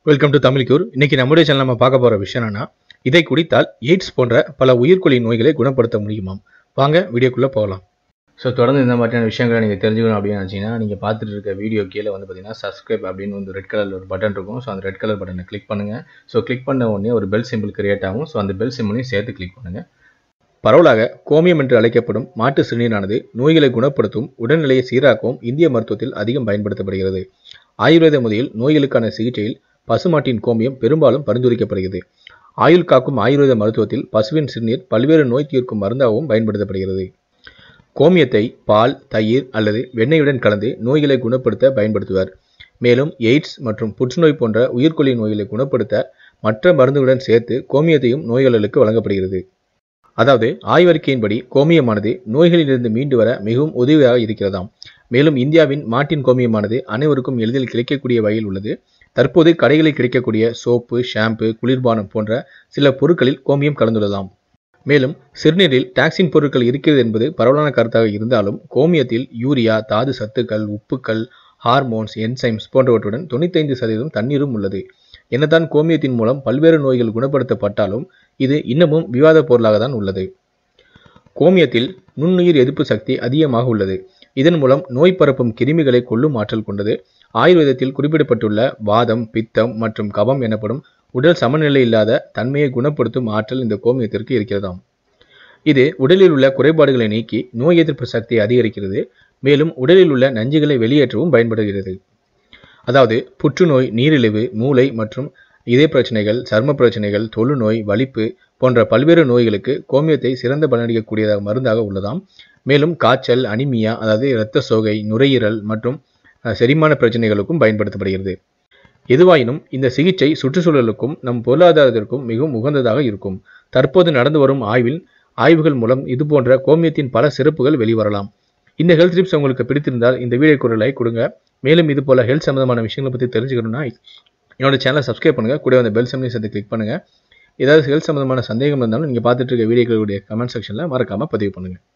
welcome to Tamil cure இன்னைக்கு நம்முடைய channel நம்ம பார்க்க போற விஷயம் என்னன்னா இதை குடித்தால் எய்ட்ஸ் போன்ற பல உயிர்கொல்லி நோய்களை குணப்படுத்த முடியுமாம் வாங்க வீடியோக்குள்ள போகலாம் ஸோ தொடர்ந்து இந்த மாதிரியான விஷயங்களை நீங்கள் தெரிஞ்சுக்கணும் அப்படின்னு நினச்சிங்கன்னா நீங்கள் பார்த்துட்டு இருக்க வீடியோ கீழே வந்து பார்த்தீங்கன்னா சப்ஸ்கிரைப் அப்படின்னு வந்து ரெட் கலர் ஒரு பட்டன் இருக்கும் ஸோ அந்த ரெட் கலர் பட்டனை கிளிக் பண்ணுங்கள் ஸோ கிளிக் பண்ண உடனே ஒரு பெல் சிம்பிள் கிரியேட் ஆகும் ஸோ அந்த பெல் சிம்பிளையும் சேர்த்து கிளிக் பண்ணுங்கள் பரவலாக கோமியம் என்று அழைக்கப்படும் மாட்டு சிறுநீரானது நோய்களை குணப்படுத்தும் உடல்நிலையை சீராக்கவும் இந்திய மருத்துவத்தில் அதிகம் பயன்படுத்தப்படுகிறது ஆயுர்வேத முறையில் நோய்களுக்கான சிகிச்சையில் பசுமாட்டின் கோமியம் பெரும்பாலும் பரிந்துரைக்கப்படுகிறது ஆயுள் காக்கும் ஆயுர்வேத மருத்துவத்தில் பசுவின் சிறுநீர் பல்வேறு நோய் தீர்க்கும் மருந்தாகவும் பயன்படுத்தப்படுகிறது கோமியத்தை பால் தயிர் அல்லது வெண்ணெயுடன் கலந்து நோய்களை குணப்படுத்த பயன்படுத்துவர் மேலும் எய்ட்ஸ் மற்றும் புற்றுநோய் போன்ற உயிர்கொல்லி நோய்களை குணப்படுத்த மற்ற மருந்துகளுடன் சேர்த்து கோமியத்தையும் நோயாளர்களுக்கு வழங்கப்படுகிறது அதாவது ஆய்வறிக்கையின்படி கோமியமானது நோய்களிலிருந்து மீண்டு வர மிகவும் உதவியாக இருக்கிறதாம் மேலும் இந்தியாவின் மாட்டின் கோமியமானது அனைவருக்கும் எளிதில் கிடைக்கக்கூடிய வகையில் உள்ளது தற்போது கடைகளில் கிடைக்கக்கூடிய சோப்பு ஷாம்பு குளிர்பானம் போன்ற சில பொருட்களில் கோமியம் கலந்துள்ளதாம் மேலும் சிறுநீரில் டாக்ஸின் பொருட்கள் இருக்கிறது என்பது பரவலான கருத்தாக இருந்தாலும் கோமியத்தில் யூரியா தாது சத்துக்கள் உப்புக்கள் ஹார்மோன்ஸ் என்சைம்ஸ் போன்றவற்றுடன் தொண்ணூத்தைந்து சதவீதம் தண்ணீரும் உள்ளது என்னதான் கோமியத்தின் மூலம் பல்வேறு நோய்கள் குணப்படுத்தப்பட்டாலும் இது இன்னமும் விவாத பொருளாக தான் உள்ளது கோமியத்தில் நுண்ணுயிர் எதிர்ப்பு சக்தி அதிகமாக உள்ளது இதன் மூலம் நோய் பரப்பும் கிருமிகளை கொல்லும் ஆற்றல் கொண்டது ஆயுர்வேதத்தில் குறிப்பிடப்பட்டுள்ள வாதம் பித்தம் மற்றும் கபம் எனப்படும் உடல் சமநிலை இல்லாத தன்மையை குணப்படுத்தும் ஆற்றல் இந்த கோமியத்திற்கு இருக்கிறதாம் இது உடலில் உள்ள குறைபாடுகளை நீக்கி நோய் எதிர்ப்பு சக்தியை அதிகரிக்கிறது மேலும் உடலில் உள்ள நஞ்சுகளை வெளியேற்றவும் பயன்படுகிறது அதாவது புற்றுநோய் நீரிழிவு மூளை மற்றும் இதய பிரச்சனைகள் சர்ம பிரச்சனைகள் தொழுநோய் வலிப்பு போன்ற பல்வேறு நோய்களுக்கு கோமியத்தை சிறந்த பலனளிக்கக்கூடிய மருந்தாக உள்ளதாம் மேலும் காய்ச்சல் அனிமியா அதாவது இரத்த சோகை நுரையீரல் மற்றும் செரிமான பிரச்சனைகளுக்கும் பயன்படுத்தப்படுகிறது எதுவாயினும் இந்த சிகிச்சை சுற்றுச்சூழலுக்கும் நம் பொருளாதாரத்திற்கும் மிகவும் உகந்ததாக இருக்கும் தற்போது நடந்து வரும் ஆய்வில் ஆய்வுகள் மூலம் இதுபோன்ற கோமியத்தின் பல சிறப்புகள் வெளிவரலாம் இந்த ஹெல்த் டிப்ஸ் உங்களுக்கு பிடித்திருந்தால் இந்த வீடியோக்கு ஒரு லைக் கொடுங்க மேலும் இது போல ஹெல்த் சம்மந்தமான விஷயங்களை பற்றி தெரிஞ்சுக்கணும்னா என்னோட சேனலை சப்ஸ்கிரைப் பண்ணுங்க கூட அந்த பெல் சம்லையும் சேர்த்து கிளிக் பண்ணுங்க ஏதாவது ஹெல்த் சம்மந்தமான சந்தேகம் இருந்தாலும் நீங்கள் பார்த்துட்டு இருக்க வீடியோக்களுடைய கமெண்ட் செக்ஷனில் மறக்காமல் பதிவு பண்ணுங்கள்